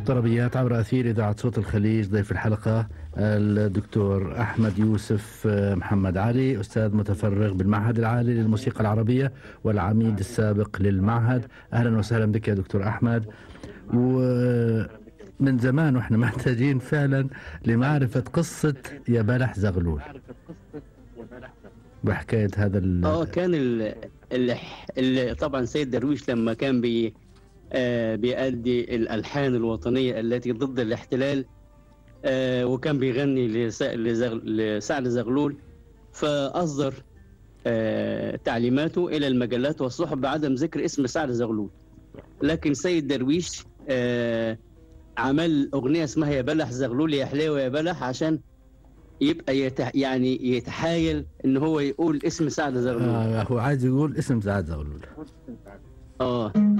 طربيات عبر أثير إذاعة صوت الخليج ضيف الحلقة الدكتور أحمد يوسف محمد علي أستاذ متفرغ بالمعهد العالي للموسيقى العربية والعميد السابق للمعهد أهلا وسهلا بك يا دكتور أحمد ومن زمان واحنا محتاجين فعلا لمعرفة قصة يا بلح زغلول بحكاية هذا ال اه كان ال ال ال طبعا سيد درويش لما كان بي آه بيأدي الألحان الوطنية التي ضد الاحتلال آه وكان بيغني لس- لزغ- لسعد زغلول فأصدر آه تعليماته إلى المجلات والصحف بعدم ذكر اسم سعد زغلول لكن سيد درويش آه عمل أغنية اسمها يا بلح زغلول يا حلاوة يا بلح عشان يبقى يتح يعني يتحايل ان هو يقول اسم سعد زغلول آه هو عايز يقول اسم سعد زغلول اه